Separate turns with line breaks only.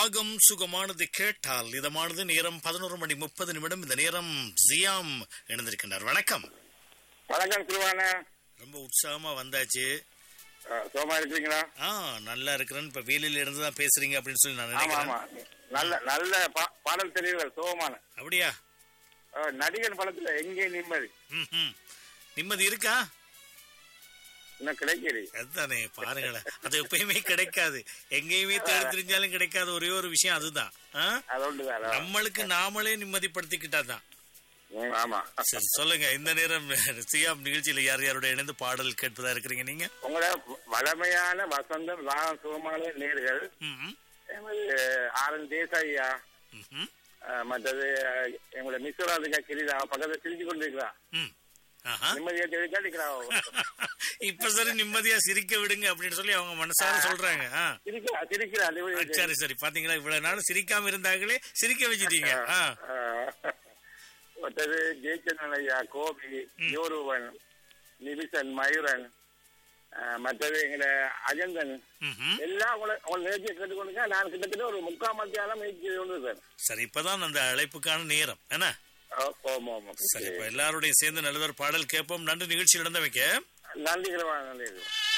ராகம் சுகமானது கேட்டால் இதமானது நேரம் பதினோரு மணி முப்பது நிமிடம் இந்த நேரம் ஜியாம் இணைந்திருக்கின்றார் வணக்கம்
வணக்கம் திருவான
ரொம்ப உற்சாகமா வந்தாச்சு
சோமா இருக்கிறீங்களா
ஆ நல்லா இருக்கிறேன்னு இப்ப வேலையில இருந்து தான் பேசுறீங்க அப்படின்னு சொல்லி நான்
ஆமா
நினைக்கிறேன்
ஆமா நல்ல நல்ல பா- பாடல் தெரியுங்கள் சோமான
அப்படியா
அஹ், நடிகன் படத்துல எங்கே நிம்மதி
ம், ம். நிம்மதி இருக்கா
இன்னும் கிடைக்கிறது
அதுதானே பாருங்களேன் அது எப்பயுமே கிடைக்காது எங்கேயுமே தேடி தெரிஞ்சாலும் கிடைக்காத ஒரே ஒரு விஷயம் அதுதான் ஆ?
அது ஒன்றுதான்
நம்மளுக்கு நாமளே நிம்மதிப்படுத்திக்கிட்டாதான்
ம், ஆமா
சரி சொல்லுங்க இந்த நேரம் சியாம் நிகழ்ச்சியில யார் யாரோட இணைந்து பாடல் கேட்பதா இருக்கிறீங்க நீங்க
உங்களோட வளமையான வசந்தம் ராகம் சுகமான நேர்கள்
ம்,
எமது ஆர் என் தேசாய்யா
ம், ம்,
அஹ், மற்றது அஹ், எங்களோட மிஸ்வராதிகா கிரிதா பக்கத்துல சிரிச்சு கொண்டிருக்கிறா
ம். ஆஹா.
நிம்மதியா தெரிவிக்கா நிக்கிறா
இப்ப சரி நிம்மதியா சிரிக்க விடுங்க அப்படின்னு சொல்லி அவங்க மனசார சொல்றாங்க ஆ.
சிரிக்கிறா சிரிக்கிறா
ஆ,
நிம்மதியா
சரி சரி பாத்தீங்களா இவ்வளவு நாள் சிரிக்காம இருந்தாங்களே சிரிக்க வச்சிட்டீங்க ஆ.
அஹ், மற்றது ஜெயச்சந்திரன் ஐயா கோபி யோருவன் நிபிசன் மயூரன் அஹ், மற்றது எங்கட அஜந்தன்
ம்ஹும்.
எல்லாம் உங்களை உங்களை நிகழ்ச்சியை கேட்டுக்கொண்டுங்க நான் கிட்டத்தட்ட ஒரு முக்கால் மத்தியானம் முயற்சி கொண்டு சார்
சரி இப்பதான் அந்த அழைப்புக்கான நேரம் என்ன
ஆமா ஆமா
சரி இப்ப எல்லாரோடையும் சேர்ந்து நல்லதொரு பாடல் கேட்போம் நன்றி நிகழ்ச்சி நடந்த வைக்க
நன்றி கிரவா நன்றி